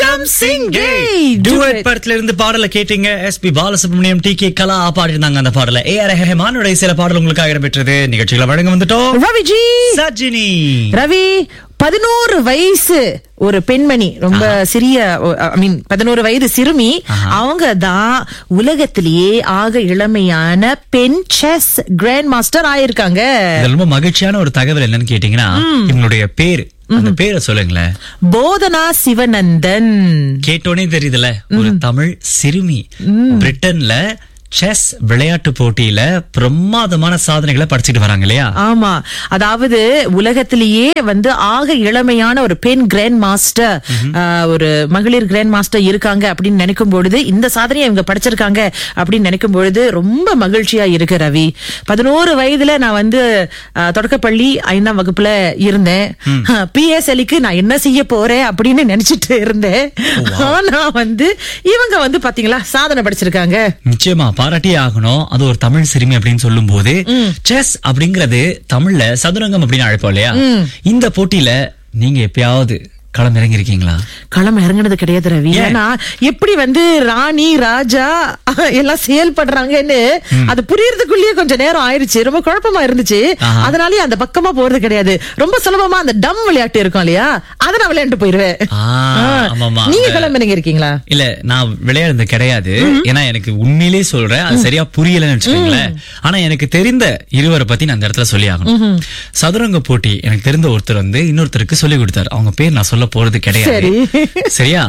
வணக்கம் சிங்கே Do dude it. படத்துல இருந்து பாடல கேட்டீங்க S P Balasubramaniam T K Kala பாடிருந்தாங்க அந்த பாடல ஏ ஆர் ரஹமானுடைய சில பாடல் உங்களுக்காக இடம்பெற்றது நிகழ்ச்சிகளை வழங்க வந்துட்டோம் ரவிஜி சஜினி ரவி பதினோரு வயசு ஒரு பெண்மணி ரொம்ப சிறிய ஐ மீன் பதினோரு வயது சிறுமி அவங்க தான் உலகத்திலேயே ஆக இளமையான பெண் செஸ் கிராண்ட் மாஸ்டர் ஆயிருக்காங்க இது ரொம்ப மகிழ்ச்சியான ஒரு தகவல் என்னன்னு கேட்டீங்கன்னா இவங்களுடைய பேரு அந்த பேரை சொல்லுங்களேன் போதனா சிவநந்தன் கேட்டோனே தெரியுதுல ஒரு தமிழ் சிறுமி பிரிட்டன்ல செஸ் விளையாட்டு போட்டியில பிரமாதமான சாதனைகளை படிச்சுட்டு வராங்க இல்லையா ஆமா அதாவது உலகத்திலேயே வந்து ஆக இளமையான ஒரு பெண் கிராண்ட் மாஸ்டர் ஆஹ், ஒரு மகளிர் கிராண்ட் மாஸ்டர் இருக்காங்க அப்படின்னு நினைக்கும் பொழுது இந்த சாதனையை இவங்க படிச்சிருக்காங்க அப்படின்னு நினைக்கும் பொழுது ரொம்ப மகிழ்ச்சியா இருக்கு ரவி பதினோரு வயதுல நான் வந்து ஆஹ், தொடக்கப்பள்ளி ஐந்தாம் வகுப்புல இருந்தேன் பிஎஸ்எலிக்கு நான் என்ன செய்ய போறேன் அப்படின்னு நினைச்சிட்டு இருந்தேன் ஆனா வந்து இவங்க வந்து பாத்தீங்களா சாதனை படிச்சிருக்காங்க நிச்சயமா பாராட்டியே ஆகணும் அது ஒரு தமிழ் சிறுமி அப்படின்னு சொல்லும் போது செஸ் அப்படிங்கறது தமிழ்ல சதுரங்கம் அப்படின்னு அழைப்போம் இல்லையா இந்த போட்டியில நீங்க எப்பயாவது களம் இறங்கிருக்கீங்களா களம் இறங்குனது கிடையாது ரவி ஏன்னா எப்படி வந்து ராணி ராஜா எல்லாம் செயல்படுறாங்கன்னு அது புரியறதுக்குள்ளேயே கொஞ்சம் நேரம் ஆயிருச்சு ரொம்ப குழப்பமா இருந்துச்சு ஆஹா. அதனாலயே அந்த பக்கமா போறது கிடையாது ரொம்ப சுலபமா அந்த டம் விளையாட்டு இருக்கும் இல்லையா அதை நான் விளையாண்டு போயிருவேன் ஆ, ஆ. ஆமாமா. நீங்க களம் இறங்கி இருக்கீங்களா இல்ல நான் விளையாடுறது கிடையாது ஏன்னா எனக்கு உண்மையிலேயே சொல்றேன் அது சரியா புரியலன்னு வச்சுக்கோங்களேன் ஆனா எனக்கு தெரிந்த இருவரை பத்தி நான் அந்த இடத்துல சொல்லி ஆகணும் சதுரங்க போட்டி எனக்கு தெரிந்த ஒருத்தர் வந்து இன்னொருத்தருக்கு சொல்லி கொடுத்தாரு அவங்க பேர் நான் சொல்ல போறது கிடையாது சரி. சரியா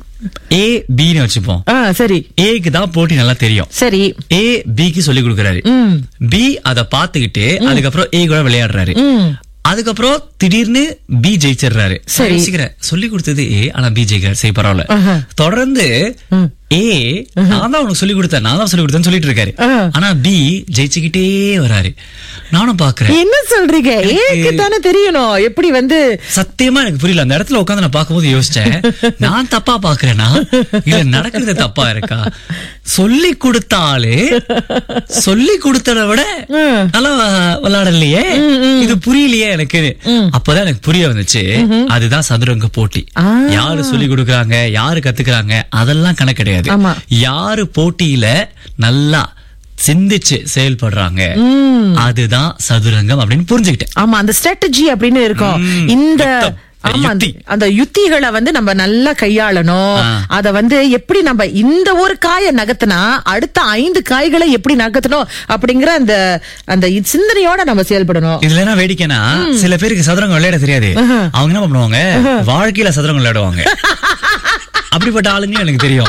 ஏ பின்னு வச்சுப்போம் ஆ சரி ஏக்கு தான் போட்டி நல்லா தெரியும் சரி ஏ பிக்கு சொல்லி கொடுக்கறாரு பி அத பாத்துக்கிட்டு அதுக்கப்புறம் ஏ கூட விளையாடுறாரு அதுக்கப்புறம் திடீர்னு பி ஜெயிச்சிடுறாரு சரி. யோசிக்கிறேன் சொல்லி கொடுத்தது ஏ ஆனா பி ஜெயிக்கிறாரு சரி பரவாயில்ல தொடர்ந்து ஏ நான் தான் உனக்கு சொல்லி கொடுத்தேன் நான் தான் சொல்லி கொடுத்தேன்னு சொல்லிட்டு இருக்காரு ஆனா பி ஜெயிச்சுக்கிட்டே வராரு நானும் பாக்குறேன் என்ன சொல்றீங்க ஏக்கு தானே தெரியணும் எப்படி வந்து சத்தியமா எனக்கு புரியல அந்த இடத்துல உட்கார்ந்து நான் பார்க்கும்போது யோசிச்சேன் நான் தப்பா பாக்குறேனா இல்ல நடக்கிறது தப்பா இருக்கா சொல்லி கொடுத்தாலே சொல்லி கொடுத்தத விட நல்லா வ- விளையாடலையே இது புரியலையே எனக்கு அப்பதான் எனக்கு புரிய வந்துச்சு அதுதான் சதுரங்க போட்டி யாரு சொல்லி கொடுக்கறாங்க யாரு கத்துக்கிறாங்க அதெல்லாம் கணக்கு கிடையாது ஆமா. யாரு போட்டியில நல்லா சிந்திச்சு செயல்படுறாங்க அதுதான் சதுரங்கம் அப்படின்னு புரிஞ்சுக்கிட்டேன் ஆமா அந்த ஸ்ட்ராட்டஜி அப்படின்னு இருக்கும் ம், இந்த யுத்தம். ஆமா அந்த- யுத்தி. அந்த யுத்திகளை வந்து நம்ம நல்லா கையாளணும் ஆ. அத வந்து எப்படி நம்ம இந்த ஒரு காயை நகர்த்தினா அடுத்த ஐந்து காய்களை எப்படி நகர்த்தணும் அப்படிங்கிற அந்த அந்த சிந்தனையோட நம்ம செயல்படணும் இதுல என்ன வேடிக்கைனா சில பேருக்கு சதுரங்கம் விளையாட தெரியாது அவங்க என்ன பண்ணுவாங்க வாழ்க்கையில சதுரங்கம் விளையாடுவாங்க அப்படிப்பட்ட ஆளுங்களும் எனக்கு தெரியும்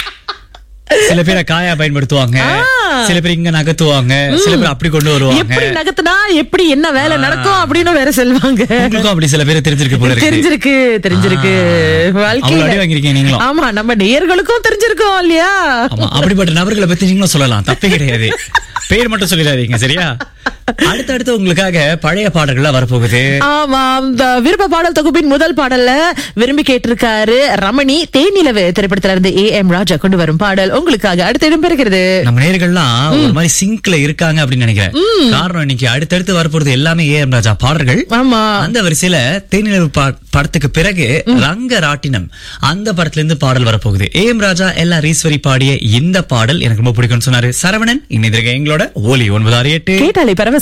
சில பேரை காயா பயன்படுத்துவாங்க சில பேர் இங்க நகர்த்துவாங்க சில பேர் அப்படி கொண்டு வருவாங்க எப்படி நகர்த்தினா எப்படி என்ன வேலை நடக்கும் அப்படின்னு வேற சொல்லுவாங்க உங்களுக்கும் அப்படி சில பேரை தெரிஞ்சிருக்கு போல இருக்கு தெரிஞ்சிருக்கு தெரிஞ்சிருக்கு அவ்வளவு அடி வாழ்க்கையில வாங்கிருக்கீங்க நீங்களும் ஆமா நம்ம நேயர்களுக்கும் தெரிஞ்சிருக்கோம் இல்லையா ஆமா அப்படிப்பட்ட நபர்களை பத்தி நீங்களும் சொல்லலாம் தப்பே கிடையாது பேர் மட்டும் சொல்லிடாதீங்க சரியா அடுத்தடுத்து உங்களுக்காக பழைய பாடல்கள்லாம் வரப்போகுது ஆமா இந்த விருப்ப பாடல் தொகுப்பின் முதல் பாடல்ல விரும்பி கேட்டிருக்காரு ரமணி தேனிலவு திரைப்படத்துல இருந்து ஏ எம் ராஜா கொண்டு வரும் பாடல் உங்களுக்காக அடுத்து இடம்பெறுகிறது நம்ம நேர்கள்லாம் ஒரு மாதிரி சிங்க்ல இருக்காங்க அப்படின்னு நினைக்கிறேன் காரணம் இன்னைக்கு அடுத்தடுத்து வரப்போறது எல்லாமே ஏ எம் ராஜா பாடல்கள் ஆமா அந்த வரிசையில தேனிலவு பா- படத்துக்கு பிறகு ரங்க ராட்டினம் அந்த படத்துல இருந்து பாடல் வரப்போகுது ஏ எம் ராஜா எல்லா ஈஸ்வரி பாடிய இந்த பாடல் எனக்கு ரொம்ப பிடிக்கும்னு சொன்னாரு சரவணன் இன்னைக்கு எங்களோட ஓலி ஒன்பது ஆறு எட்டு கேட்டாலே பரவசம்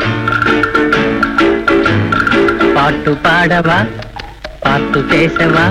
பாட்டு பாடவா பாட்டு பேசவா